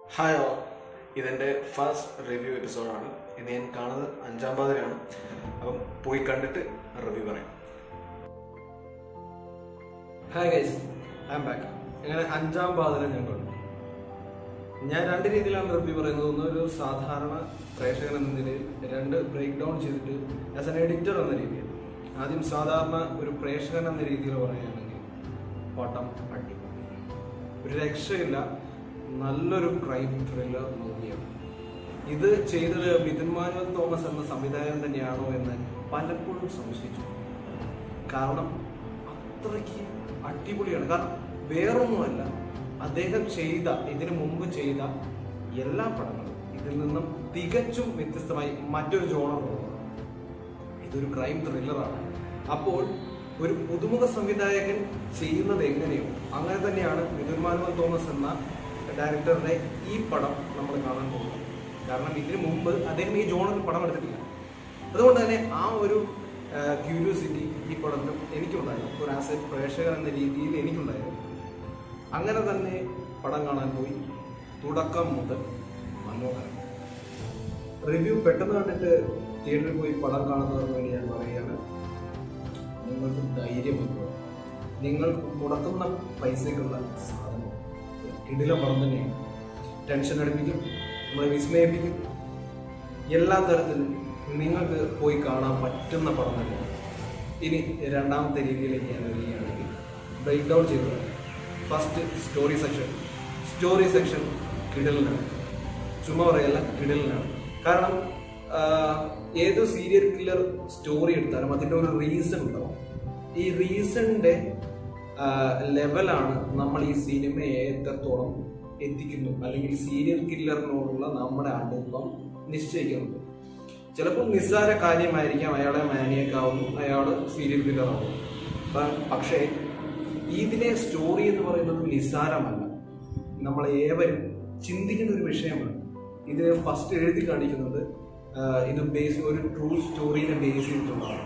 Hi all ഇതെൻ്റെ first review എപ്പിസോഡാണ് ഇന്ന് ഞാൻ കാണുന്നത് അഞ്ചാം പാതിരയാണ് അപ്പം പോയി കണ്ടിട്ട് റിവ്യൂ പറയാം hi guys I'm back അങ്ങനെ അഞ്ചാം പാതിര ഞാൻ കണ്ടു ഞാൻ രണ്ട് രീതിയിലാണ് റിവ്യൂ പറയുന്നത് ഒന്ന് ഒരു സാധാരണ പ്രേക്ഷകൻ എന്ന നിലയിൽ രണ്ട് ബ്രേക്ക് ഡൗൺ ചെയ്തിട്ട് ആസ് എൻ എഡിറ്റർ എന്ന രീതിയിൽ ആദ്യം സാധാരണ ഒരു പ്രേക്ഷകൻ എന്ന രീതിയിൽ പറയുകയാണെങ്കിൽ പട്ടം അടിപൊളി ഒരു രക്ഷയില്ല നല്ലൊരു ക്രൈം ത്രില്ലർ മൂവിയാണ് ഇത് ചെയ്തത് മിഥുൻ മാനുവൽ തോമസ് എന്ന സംവിധായകൻ തന്നെയാണോ എന്ന് പലപ്പോഴും സംശയിച്ചു കാരണം അത്രയ്ക്ക് അടിപൊളിയാണ് കാരണം വേറൊന്നുമല്ല അദ്ദേഹം ചെയ്ത ഇതിനു മുമ്പ് ചെയ്ത എല്ലാ പടങ്ങളും ഇതിൽ നിന്നും തികച്ചും വ്യത്യസ്തമായി മറ്റൊരു ജോണറുള്ളത് ഇതൊരു ക്രൈം ത്രില്ലറാണ് അപ്പോൾ ഒരു പുതുമുഖ സംവിധായകൻ ചെയ്യുന്നത് എങ്ങനെയോ അങ്ങനെ തന്നെയാണ് മിഥുൻ മാനുവൽ തോമസ് എന്ന ഡയറക്ടറുടെ ഈ പടം നമ്മൾ കാണാൻ പോകുന്നത് കാരണം ഇതിനു മുമ്പ് അദ്ദേഹം ഈ ജോണറിൽ പടം എടുത്തിട്ടില്ല അതുകൊണ്ട് തന്നെ ആ ഒരു ക്യൂരിയോസിറ്റി ഈ പടത്തിലും എനിക്കുണ്ടായിരുന്നു ഒരു ആസ് എ പ്രേക്ഷകൻ എന്ന രീതിയിൽ എനിക്കുണ്ടായിരുന്നു അങ്ങനെ തന്നെ പടം കാണാൻ പോയി തുടക്കം മുതൽ മനോഹരം റിവ്യൂ പെട്ടെന്ന് കണ്ടിട്ട് തിയേറ്ററിൽ പോയി പടം കാണുന്നവർക്ക് വേണ്ടി ഞാൻ പറയുകയാണ് നിങ്ങൾക്ക് ധൈര്യം വെക്കുക നിങ്ങൾ മുടക്കുന്ന പൈസക്കുള്ള സാധനം കിടില പടം തന്നെയാണ് ടെൻഷൻ അടുപ്പിക്കും നമ്മളെ വിസ്മയിപ്പിക്കും എല്ലാ തരത്തിലും നിങ്ങൾക്ക് പോയി കാണാൻ പറ്റുന്ന പടം തന്നെയാണ് ഇനി രണ്ടാമത്തെ രീതിയിലേക്ക് ഞാൻ വരികയാണെങ്കിൽ ബ്രേക്ക് ഡൗൺ ചെയ്തത് first story section story section കിടലിനാണ് ചുമ്മാ പറയല്ല കിടലിനാണ് കാരണം ആഹ്, ഏത് സീരിയൽ കില്ലർ സ്റ്റോറി എടുത്താലും അതിൻ്റെ ഒരു റീസൺ ഉണ്ടാവും ഈ റീസണിന്റെ ലെവലാണ് നമ്മൾ ഈ സിനിമയെ എത്രത്തോളം എത്തിക്കുന്നു അല്ലെങ്കിൽ സീരിയൽ കില്ലറിനോടുള്ള നമ്മുടെ അടുപ്പം നിശ്ചയിക്കുന്നത് ചിലപ്പോൾ നിസ്സാര കാര്യമായിരിക്കാം അയാളെ മാനിയക്കാവുന്നു അയാൾ സീരിയൽ കില്ലർ ആവുന്നു പ- പക്ഷേ ഇതിലെ സ്റ്റോറി എന്ന് പറയുന്നത് നിസ്സാരമല്ല നമ്മൾ ഏവരും ചിന്തിക്കേണ്ട ഒരു വിഷയമാണ് ഇത് ഫസ്റ്റ് എഴുതി കാണിക്കുന്നത് ആഹ്, ഇത് ബേസ് ഒരു ട്രൂ സ്റ്റോറിനെ ബേസ് ചെയ്തിട്ടുള്ളതാണ്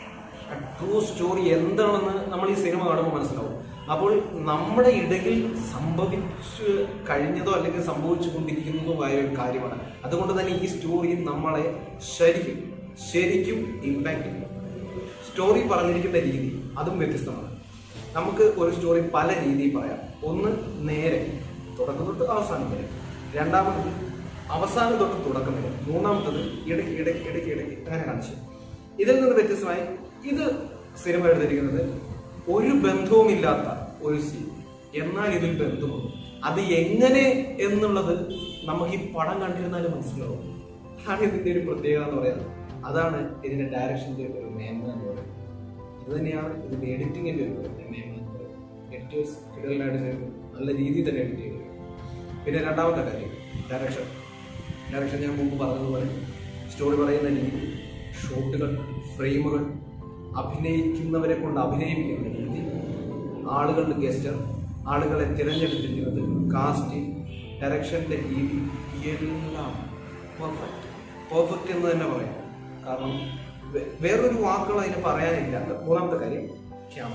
ട്രൂ സ്റ്റോറി എന്താണെന്ന് നമ്മൾ ഈ സിനിമ കാണുമ്പോൾ മനസ്സിലാവും അപ്പോൾ നമ്മുടെ ഇടയിൽ സംഭവിച്ചു കഴിഞ്ഞതോ അല്ലെങ്കിൽ സംഭവിച്ചു കൊണ്ടിരിക്കുന്നതോ ആയ ഒരു കാര്യമാണ് അതുകൊണ്ട് തന്നെ ഈ സ്റ്റോറി നമ്മളെ ശരിക്കും ശരിക്കും ഇമ്പാക്ട് ചെയ്യും സ്റ്റോറി പറഞ്ഞിരിക്കുന്ന രീതി അതും വ്യത്യസ്തമാണ് നമുക്ക് ഒരു സ്റ്റോറി പല രീതിയിൽ പറയാം ഒന്ന് നേരെ തുടക്കം തൊട്ട് അവസാനം വരെ രണ്ടാമത്തത് അവസാനം തൊട്ട് തുടക്കം വരെ മൂന്നാമത്തത് ഇടയ്ക്ക് ഇടയ്ക്ക് ഇടയ്ക്ക് ഇടയ്ക്ക് അങ്ങനെ കാണിച്ചു ഇതിൽ നിന്ന് വ്യത്യസ്തമായി ഇത് സിനിമ എടുത്തിരിക്കുന്നത് ഒരു ബന്ധവുമില്ലാത്ത ഒരു സീൻ എന്നാൽ ഇതിൽ ബന്ധമുണ്ട് അത് എങ്ങനെ എന്നുള്ളത് നമുക്ക് ഈ പടം കണ്ടിരുന്നാലും മനസ്സിലാവും അതാണ് ഇതിന്റെ ഒരു പ്രത്യേകത എന്ന് പറയുന്നത് അതാണ് ഇതിന്റെ ഡയറക്ഷന്റെ ഒരു മേന്മ എന്ന് പറയുന്നത് ഇത് തന്നെയാണ് ഇതിന്റെ എഡിറ്റിങ്ങിന്റെ ഒരു മേന്മ എന്ന് പറയുന്നത് എഡിറ്റേഴ്സ് കിടലായിട്ട് ചെയ്ത് നല്ല രീതിയിൽ തന്നെ എഡിറ്റ് ചെയ്തു പിന്നെ രണ്ടാമത്തെ കാര്യം ഡയറക്ഷൻ ഡയറക്ഷൻ ഞാൻ മുമ്പ് പറഞ്ഞതുപോലെ സ്റ്റോറി പറയുന്ന രീതി ഷോട്ടുകൾ ഫ്രെയിമുകൾ അഭിനയിക്കുന്നവരെ കൊണ്ട് അഭിനയിപ്പിക്കുന്ന രീതി ആളുകളുടെ ഗസ്റ്റർ ആളുകളെ തിരഞ്ഞെടുത്തിരിക്കുന്നത് കാസ്റ്റ് ഡയറക്ഷൻ്റെ രീതി എല്ലാം പെർഫെക്റ്റ് പെർഫെക്റ്റ് എന്ന് തന്നെ പറയാം കാരണം വേ- വേറൊരു വാക്കുകൾ അതിന് പറയാനില്ല മൂന്നാമത്തെ കാര്യം ക്യാമറ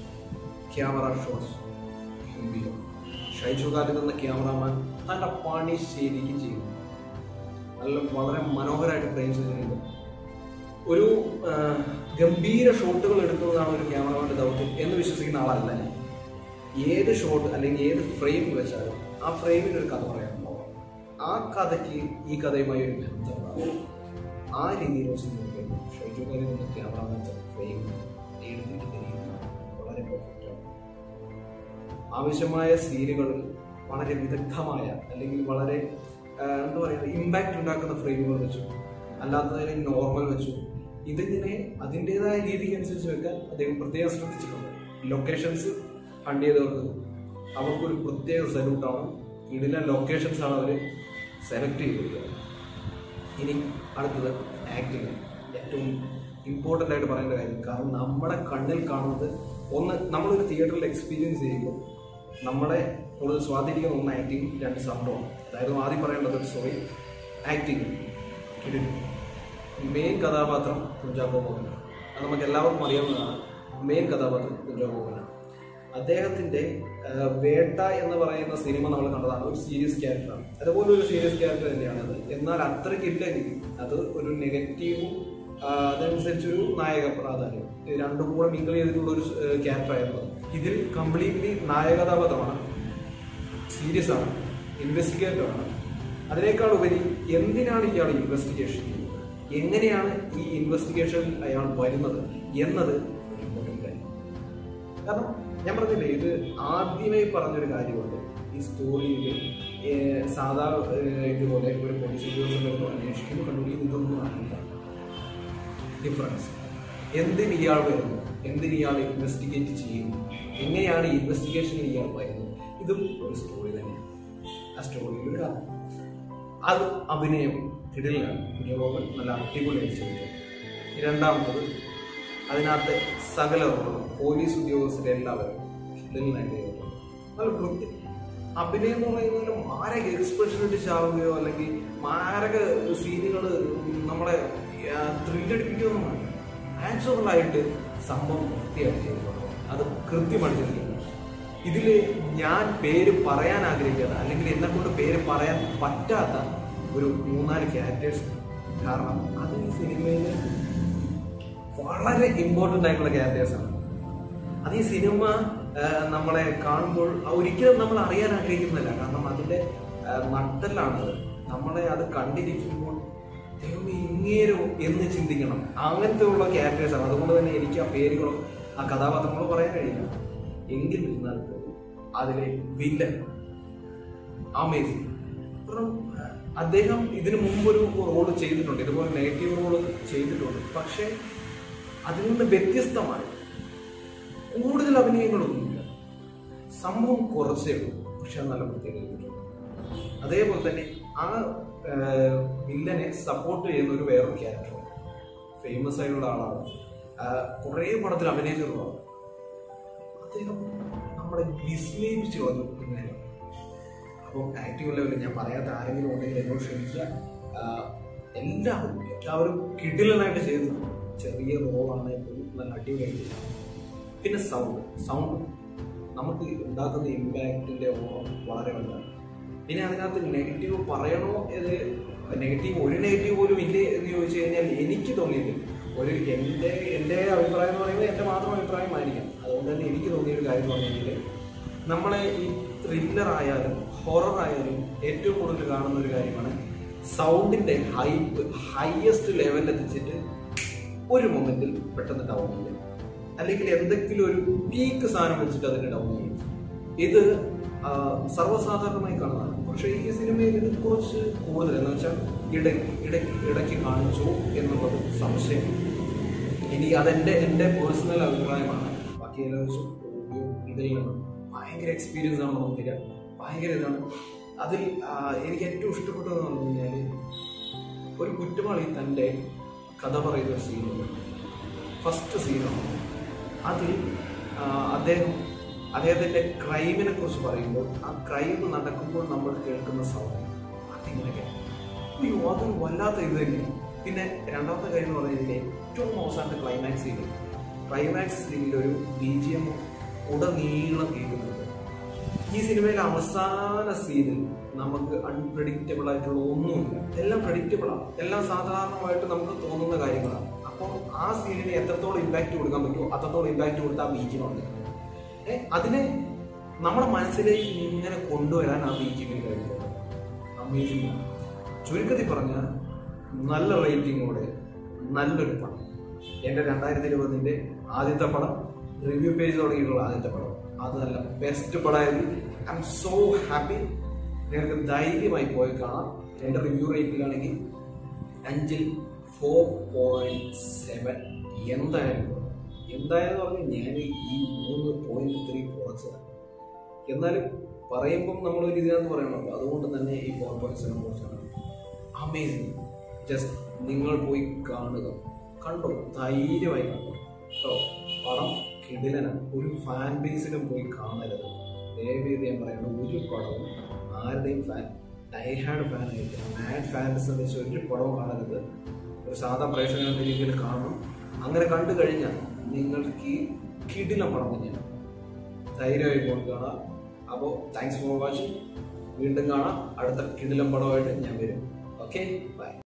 ക്യാമറ ഷോട്ട്സ് ഗംഭീരം ഷൈജു ഖാലിദ് എന്ന ക്യാമറാമാൻ തന്റെ പണി ശരിക്കും ചെയ്യുന്നു നല്ല വളരെ മനോഹരമായിട്ട് ഫ്രെയിം ചെയ്തിട്ടുണ്ട് ഒരു ആ, ഗംഭീര ഷോട്ടുകൾ എടുക്കുന്നതാണ് ഒരു ക്യാമറമാന്റെ ദൗത്യം എന്ന് വിശ്വസിക്കുന്ന ആളല്ല ഞാൻ ഏത് ഷോട്ട് അല്ലെങ്കിൽ ഏത് ഫ്രെയിം വെച്ചാലും ആ ഫ്രെയിമിന് ഒരു കഥ പറയാനുണ്ടാവും ആ കഥയ്ക്ക് ഈ കഥയുമായി ഒരു ബന്ധമുണ്ടാവും ആ രീതിയിൽ വെച്ച് നോക്കിയാൽ ഷൈജു ഖാലിദ് എന്ന ക്യാമറാമാന്റെ ഫ്രെയിം എടുത്തിരിക്കുന്ന രീതി വളരെ പെർഫെക്റ്റ് ആണ് ആവശ്യമായ സീനുകളിൽ വളരെ വിദഗ്ധമായ അല്ലെങ്കിൽ വളരെ ആ, എന്താ പറയുക ഇമ്പാക്റ്റ് ഉണ്ടാക്കുന്ന ഫ്രെയിമുകൾ വെച്ചു അല്ലാത്തതിനെ നോർമൽ വെച്ചു ഇതിങ്ങനെ അതിൻ്റെതായ രീതിക്ക് അനുസരിച്ച് വെക്കാൻ അദ്ദേഹം പ്രത്യേകം ശ്രദ്ധിച്ചിട്ടുണ്ട് ലൊക്കേഷൻസ് ഫണ്ട് ചെയ്തവർക്ക് അവർക്കൊരു പ്രത്യേക സല്യൂട്ടാണ് ഇതിലെ ലൊക്കേഷൻസ് ആണ് അവർ സെലക്ട് ചെയ്തിരിക്കുന്നത് ഇനി അടുത്തത് ആക്ടിങ് ഏറ്റവും ഇമ്പോർട്ടൻ്റ് ആയിട്ട് പറയേണ്ട കാര്യം കാരണം നമ്മുടെ കണ്ണിൽ കാണുന്നത് ഒന്ന് നമ്മളൊരു തിയേറ്ററിൽ എക്സ്പീരിയൻസ് ചെയ്യുമ്പോൾ നമ്മളെ കൂടുതൽ സ്വാധീനിക്കുന്ന ഒന്ന് ആക്ടിങ് രണ്ട് സൗണ്ടുമാണ് അതായത് ആദ്യം പറയേണ്ടത് സോറി ആക്ടിങ് മെയിൻ കഥാപാത്രം കുഞ്ചാക്കോ ബോബൻ അത് നമുക്ക് എല്ലാവർക്കും അറിയാവുന്നതാണ് മെയിൻ കഥാപാത്രം കുഞ്ചാക്കോ ബോബനാണ് അദ്ദേഹത്തിന്റെ ആ, വേട്ട എന്ന് പറയുന്ന സിനിമ നമ്മൾ കണ്ടതാണ് ഒരു സീരിയസ് ക്യാരക്ടറാണ് അതുപോലെ ഒരു സീരിയസ് ക്യാരക്ടർ തന്നെയാണ് അത് എന്നാൽ അത്രയ്ക്കില്ലെങ്കിൽ അത് ഒരു നെഗറ്റീവും അതനുസരിച്ചൊരു നായക പ്രാധാന്യം ഇത് രണ്ടും കൂടെ മിങ്കിൾ ചെയ്തിട്ടുള്ള ഒരു ക്യാരക്ടർ ആയിരുന്നു ഇതിൽ കംപ്ലീറ്റ്ലി നായകഥാപഥമാണ് സീരിയസ് ആണ് ഇൻവെസ്റ്റിഗേറ്റർ ആണ് അതിനേക്കാൾ ഉപരി എന്തിനാണ് ഇയാൾ ഇൻവെസ്റ്റിഗേഷൻ ചെയ്യുന്നത് എങ്ങനെയാണ് ഈ ഇൻവെസ്റ്റിഗേഷനിൽ അയാൾ വരുന്നത് എന്നത് ഒരു important കാര്യം കാരണം ഞാൻ പറഞ്ഞില്ലേ ഇത് ആദ്യമേ പറഞ്ഞൊരു കാര്യമുണ്ട് ഈ സ്റ്റോറിയിൽ സാധാ ഏഹ്, ഇതുപോലെ ഒരു പോലീസ് ഉദ്യോഗസ്ഥർ അന്വേഷിക്കുന്നു കണ്ടുപിടിക്കുന്നു ഇതൊന്നും അറിയില്ല ഡിഫറൻസ് എന്തിന് ഇയാൾ വരുന്നു എന്തിന് ഇയാൾ ഇൻവെസ്റ്റിഗേറ്റ് ചെയ്യുന്നു എങ്ങനെയാണ് ഈ ഇൻവെസ്റ്റിഗേഷനിൽ ഇയാൾ വരുന്നത് ഇതും ഒരു സ്റ്റോറി തന്നെയാണ് ആ സ്റ്റോറിയിൽ ഒരു കഥ അത് അഭിനയം കിടലാണ് നിയോഗൻ നല്ല അടിപൊളിയായിട്ട് ചെയ്തിട്ടുണ്ട് രണ്ടാമത്തത് അതിനകത്ത് സകല റോളുകളും പോലീസ് ഉദ്യോഗസ്ഥരെ എല്ലാവരും കിടലിനായിട്ട് ചെയ്തിട്ടുണ്ട് നല്ല വൃത്തി അഭിനയം എന്ന് പറയുന്നത് മാരക എക്സ്പ്രഷൻ ഇട്ട് ചാവുകയോ അല്ലെങ്കിൽ മാരക സീനുകൾ നമ്മളെ ത്രില്ലടിപ്പിക്കുകയൊന്നും നാച്ചുറലായിട്ട് സംഭവം വൃത്തിയായിട്ട് ചെയ്തിട്ടുണ്ട് അത് കൃത്യമായിട്ട് ചെയ്തിട്ടുണ്ട് ഇതില് ഞാൻ പേര് പറയാൻ ആഗ്രഹിക്കാത്ത അല്ലെങ്കിൽ എന്നെ കൊണ്ട് പേര് പറയാൻ പറ്റാത്ത ഒരു മൂന്നാല് ക്യാരക്ടേഴ്സ് കാരണം അത് ഈ സിനിമയിൽ വളരെ ഇമ്പോർട്ടൻ്റ് ആയിട്ടുള്ള ക്യാരക്ടേഴ്സ് ആണ് അത് ഈ സിനിമ ആ, നമ്മളെ കാണുമ്പോൾ ഒരിക്കലും നമ്മൾ അറിയാൻ ആഗ്രഹിക്കുന്നില്ല കാരണം അതിന്റെ ആ, നട്ടെല്ലാണത് നമ്മളെ അത് കണ്ടിരിക്കുമ്പോൾ ദൈവമേ ഇങ്ങേരോ എന്ന് ചിന്തിക്കണം അങ്ങനത്തെ ഉള്ള ക്യാരക്ടേഴ്സ് ആണ് അതുകൊണ്ട് തന്നെ എനിക്ക് ആ പേരുകളോ ആ കഥാപാത്രങ്ങളോ പറയാൻ കഴിയില്ല എങ്കിൽ ഇരുന്നാൽ പോലും അതിലെ വില്ലൻ അമേസിങ് കാരണം ആ, അദ്ദേഹം ഇതിനു മുമ്പൊരു റോള് ചെയ്തിട്ടുണ്ട് ഇതുപോലെ നെഗറ്റീവ് റോള് ചെയ്തിട്ടുണ്ട് പക്ഷേ അതിൽ നിന്ന് വ്യത്യസ്തമായി കൂടുതൽ അഭിനയങ്ങളൊന്നുമില്ല സംഭവം കുറച്ചേ ഉള്ളൂ പക്ഷെ അത് നല്ല പ്രത്യേകത കിട്ടും അതേപോലെ തന്നെ ആ ആ, വില്ലനെ സപ്പോർട്ട് ചെയ്യുന്ന ഒരു വേറൊരു ക്യാരക്ടർ ഫേമസ് ആയിട്ടുള്ള ആളാണ് ആ, കുറേ പടത്തിൽ അഭിനയിച്ചിട്ടുള്ളതാണ് അദ്ദേഹം നമ്മളെ വിസ്മയിപ്പിച്ചു കളഞ്ഞു എന്നാണ് അപ്പോൾ ആക്റ്റീവ് ലെവലിൽ ഞാൻ പറയാത്ത ആരെങ്കിലും ഉണ്ടെങ്കിൽ എന്നോട് ക്ഷമിക്കുക ആ, എല്ലാവരും എല്ലാവരും കിടിലനായിട്ട് ചെയ്തു ചെറിയ റോളാണ് പോലും നല്ല അടിപൊളിയായിട്ട് ചെയ്തു. പിന്നെ സൗണ്ട് സൗണ്ട് നമുക്ക് ഉണ്ടാക്കുന്ന ഇമ്പാക്റ്റിന്റെ ഓണം വളരെ വലുതാണ് പിന്നെ അതിനകത്ത് നെഗറ്റീവ് പറയണോ ഇത് നെഗറ്റീവ് ഒരു നെഗറ്റീവ് പോലും ഇല്ലേ എന്ന് ചോദിച്ചു കഴിഞ്ഞാൽ എനിക്ക് തോന്നിയത് ഒരു എൻ്റെ എൻ്റെ അഭിപ്രായം എന്ന് പറയുന്നത് എൻ്റെ മാത്രം അഭിപ്രായമായിരിക്കാം അതുകൊണ്ട് തന്നെ എനിക്ക് തോന്നിയ ഒരു കാര്യം എന്ന് പറഞ്ഞെങ്കിൽ നമ്മളെ ഈ ത്രില്ലർ ആയാലും ഹൊറർ ആയാലും ഏറ്റവും കൂടുതൽ കാണുന്ന ഒരു കാര്യമാണ് സൗണ്ടിന്റെ ഹൈപ്പ് ഹയസ്റ്റ് ലെവലിൽ എത്തിച്ചിട്ട് ഒരു മൊമെന്റിൽ പെട്ടെന്ന് ഡൗൺ ചെയ്യും അല്ലെങ്കിൽ എന്തെങ്കിലും ഒരു പീക്ക് സാധനം വെച്ചിട്ട് അതിനെ ഡൗൺ ചെയ്യും ഇത് ആ, സർവ്വസാധാരണമായി കാണുന്നതാണ് പക്ഷേ ഈ സിനിമയിൽ ഇത് കുറച്ച് കൂടുതൽ എന്ന് വെച്ചാൽ ഇടയ്ക്ക് ഇടയ്ക്ക് ഇടയ്ക്ക് കാണിച്ചു എന്നുള്ളത് സംശയം ഇനി അതെന്റെ എൻ്റെ പേഴ്സണൽ അഭിപ്രായമാണ് ബാക്കി എല്ലാം വെച്ചും ഓഡിയോ ഇതിൽ നിന്നും ഭയങ്കര എക്സ്പീരിയൻസ് ആണ് നമുക്ക് തരിക ഭയങ്കര ഇതാണ് അതിൽ ആ, എനിക്ക് ഏറ്റവും ഇഷ്ടപ്പെട്ടതെന്ന് പറഞ്ഞു കഴിഞ്ഞാൽ ഒരു കുറ്റവാളി തൻ്റെ കഥ പറയുന്ന ഒരു സീനുണ്ട് ഫസ്റ്റ് സീനാണ് അതിൽ ആ, അദ്ദേഹം അദ്ദേഹത്തിൻ്റെ ക്രൈമിനെ കുറിച്ച് പറയുമ്പോൾ ആ ക്രൈം നടക്കുമ്പോൾ നമ്മൾ കേൾക്കുന്ന സൗണ്ട് അതിങ്ങനെയൊക്കെ അയ്യോ അതൊരു വല്ലാത്ത ഇത് തന്നെയാണ് പിന്നെ രണ്ടാമത്തെ കാര്യം എന്ന് പറഞ്ഞാൽ ഏറ്റവും അവസാനത്തെ ക്ലൈമാക്സ് സീനിൽ ക്ലൈമാക്സ് സീനിൽ ഒരു ബി ജി എം ഉടനീളം കേൾക്കുന്നുണ്ട് ഈ സിനിമയിലെ അവസാന സീനിൽ നമുക്ക് അൺപ്രഡിക്റ്റബിൾ ആയിട്ടുള്ള ഒന്നുമില്ല എല്ലാം പ്രഡിക്റ്റബിൾ ആണ് എല്ലാം സാധാരണമായിട്ട് നമുക്ക് തോന്നുന്ന കാര്യങ്ങളാണ് അപ്പോൾ ആ സീനിന് എത്രത്തോളം ഇമ്പാക്റ്റ് കൊടുക്കാൻ പറ്റുമോ അത്രത്തോളം ഇമ്പാക്റ്റ് കൊടുത്ത ആ ബീജിനുണ്ട് ഏ അതിനെ നമ്മുടെ മനസ്സിലേക്ക് ഇങ്ങനെ കൊണ്ടുവരാൻ ആ ബീജിമിന് കഴിയുന്നത് അമേസിംഗ് ആണ് ചുരുക്കത്തിൽ പറഞ്ഞാൽ നല്ല റേറ്റിംഗോടെ നല്ലൊരു പടം എൻ്റെ രണ്ടായിരത്തി ഇരുപതിൻ്റെ ആദ്യത്തെ പടം റിവ്യൂ പേജ് തുടങ്ങിയിട്ടുള്ള ആദ്യത്തെ പടം അത് നല്ല ബെസ്റ്റ് പടമായിരുന്നു ഐ എം സോ ഹാപ്പി നിങ്ങൾക്ക് ധൈര്യമായി പോയി കാണാം എൻ്റെ റിവ്യൂ റേറ്റിലാണെങ്കിൽ അഞ്ചിൽ ഫോർ പോയിന്റ് സെവൻ എന്തായാലും കൊടുക്കും. എന്തായാലും പറഞ്ഞ് ഞാൻ ഈ മൂന്ന് പോയിന്റ് ത്രീ കുറച്ചതാണ് എന്നാലും പറയുമ്പം നമ്മൾ ഒരു ഇതിനകത്ത് പറയണമല്ലോ അതുകൊണ്ട് തന്നെ ഈ ഫോർ പോയിന്റ് സെവൻ കുറച്ചാണ് അമേസിങ് ജസ്റ്റ് നിങ്ങൾ പോയി കാണുക കണ്ടോ ധൈര്യമായി കണ്ടോ കേട്ടോ പടം കിടിലനാണ് ഒരു ഫാൻ ബേസിലും പോയി കാണരുത് ദയവേത് ഞാൻ പറയണം ഒരു പടവും ആരുടെയും ഫാൻ ഡൈഹാഡ് ഫാൻ ആയിട്ട് മാഡ് ഫാൻസ് എന്ന് വെച്ച് ഒരു പടവും കാണരുത് ഒരു സാധാ പ്രേക്ഷകൻ എന്ന രീതിയിൽ കാണണം അങ്ങനെ കണ്ടു കഴിഞ്ഞാൽ നിങ്ങൾക്ക് ഈ കിടിലം പടം തന്നെയാണ് ധൈര്യമായി പോയി കാണാം അപ്പോൾ താങ്ക്സ് ഫോർ വാച്ചിങ് വീണ്ടും കാണാം അടുത്ത കിടിലം പടമായിട്ട് ഞാൻ വരും ഓക്കെ ബൈ